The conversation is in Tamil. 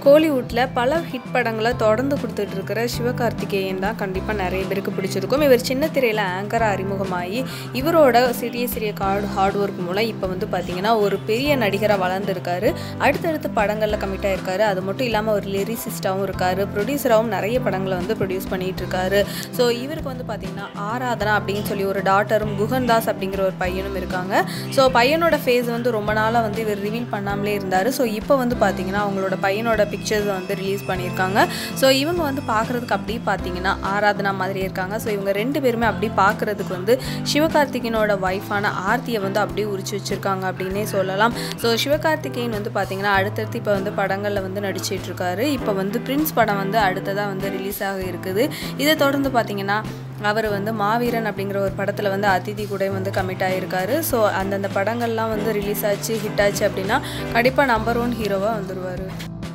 கோலிவுட்டில் பல ஹிட் படங்களை தொடர்ந்து கொடுத்துட்டு இருக்கிற சிவகார்த்திகேயன் தான் கண்டிப்பாக நிறைய பேருக்கு பிடிச்சிருக்கும் இவர் சின்ன திரையில் ஆங்கராக அறிமுகமாகி இவரோட சிறிய சிறிய கார்டு ஹார்ட் ஒர்க் மூலம் இப்போ வந்து பார்த்தீங்கன்னா ஒரு பெரிய நடிகராக வளர்ந்துருக்காரு அடுத்தடுத்து படங்களில் கமிட் ஆயிருக்காரு அது மட்டும் இல்லாமல் ஒரு லிரிசிஸ்டாகவும் இருக்காரு ப்ரொடியூசராகவும் நிறைய படங்களை வந்து ப்ரொடியூஸ் பண்ணிட்டு இருக்காரு ஸோ இவருக்கு வந்து பார்த்தீங்கன்னா ஆராதனா அப்படின்னு சொல்லி ஒரு டாட்டரும் குகன்தாஸ் அப்படிங்கிற ஒரு பையனும் இருக்காங்க ஸோ பையனோட ஃபேஸ் வந்து ரொம்ப நாளாக வந்து இவர் ரிவீல் பண்ணாமலே இருந்தார் ஸோ இப்போ வந்து பார்த்தீங்கன்னா அவங்களோட பையனோட பிக்சர்ஸ் வந்து ரிலீஸ் பண்ணியிருக்காங்க ஸோ இவங்க வந்து பார்க்குறதுக்கு அப்படியே பார்த்தீங்கன்னா ஆராதனா மாதிரி இருக்காங்க ஸோ இவங்க ரெண்டு பேருமே அப்படி பார்க்குறதுக்கு வந்து சிவகார்த்திகேயனோட ஒய்ஃபான ஆர்த்தியை வந்து அப்படியே உரிச்சு வச்சுருக்காங்க அப்படின்னே சொல்லலாம் ஸோ சிவகார்த்திகேயன் வந்து பார்த்தீங்கன்னா அடுத்தடுத்து இப்போ வந்து படங்களில் வந்து நடிச்சிட்டு இருக்காரு இப்போ வந்து பிரின்ஸ் படம் வந்து அடுத்ததாக வந்து ரிலீஸ் ஆக இருக்குது இதை தொடர்ந்து பார்த்தீங்கன்னா அவர் வந்து மாவீரன் அப்படிங்கிற ஒரு படத்தில் வந்து அதிதி கூட வந்து கமிட் ஆகியிருக்காரு ஸோ அந்தந்த படங்கள்லாம் வந்து ரிலீஸ் ஆச்சு ஹிட் ஆச்சு அப்படின்னா கண்டிப்பாக நம்பர் ஒன் ஹீரோவாக வந்துடுவார்